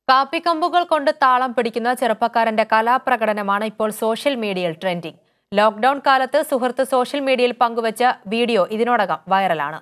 കാപ്പിക്കമ്പുകൾ കൊണ്ട് താളം പിടിക്കുന്ന ചെറുപ്പക്കാരന്റെ കലാപ്രകടനമാണ് ഇപ്പോൾ സോഷ്യൽ മീഡിയയിൽ ട്രെൻഡിംഗ് ലോക്ക്ഡൌൺ കാലത്ത് സുഹൃത്ത് സോഷ്യൽ മീഡിയയിൽ പങ്കുവച്ച വീഡിയോ ഇതിനോടകം വൈറലാണ്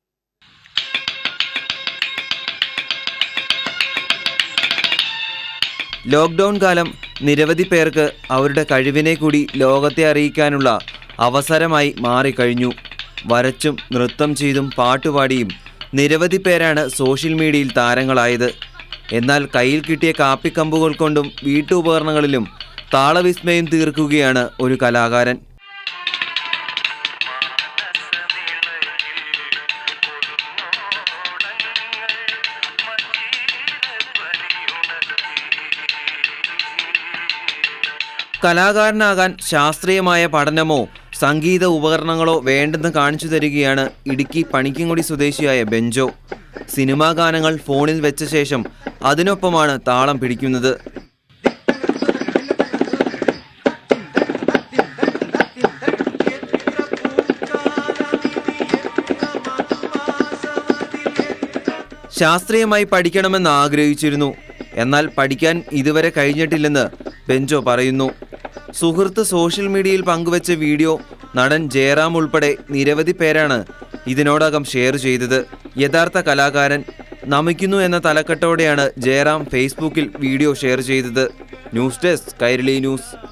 ലോക്ക്ഡൗൺ കാലം നിരവധി പേർക്ക് അവരുടെ കഴിവിനെ കൂടി ലോകത്തെ അറിയിക്കാനുള്ള അവസരമായി മാറിക്കഴിഞ്ഞു വരച്ചും നൃത്തം ചെയ്തും പാട്ടുപാടിയും നിരവധി പേരാണ് സോഷ്യൽ മീഡിയയിൽ താരങ്ങളായത് എന്നാൽ കയ്യിൽ കിട്ടിയ കാപ്പിക്കമ്പുകൾ കൊണ്ടും വീട്ടുപകരണങ്ങളിലും താളവിസ്മയം തീർക്കുകയാണ് ഒരു കലാകാരൻ കലാകാരനാകാൻ ശാസ്ത്രീയമായ പഠനമോ സംഗീത ഉപകരണങ്ങളോ വേണ്ടെന്ന് കാണിച്ചു തരികയാണ് ഇടുക്കി പണിക്കങ്കുടി സ്വദേശിയായ ബെഞ്ചോ സിനിമാ ഗാനങ്ങൾ ഫോണിൽ വെച്ച ശേഷം അതിനൊപ്പമാണ് താളം പിടിക്കുന്നത് ശാസ്ത്രീയമായി പഠിക്കണമെന്ന് ആഗ്രഹിച്ചിരുന്നു എന്നാൽ പഠിക്കാൻ ഇതുവരെ കഴിഞ്ഞിട്ടില്ലെന്ന് ബെഞ്ചോ പറയുന്നു സുഹൃത്ത് സോഷ്യൽ മീഡിയയിൽ പങ്കുവച്ച വീഡിയോ നടൻ ജയറാം ഉൾപ്പെടെ നിരവധി പേരാണ് ഇതിനോടകം ഷെയർ ചെയ്തത് യഥാർത്ഥ കലാകാരൻ നമിക്കുന്നു എന്ന തലക്കെട്ടോടെയാണ് ജയറാം ഫേസ്ബുക്കിൽ വീഡിയോ ഷെയർ ചെയ്തത് ന്യൂസ് ഡെസ്ക് കൈരളി ന്യൂസ്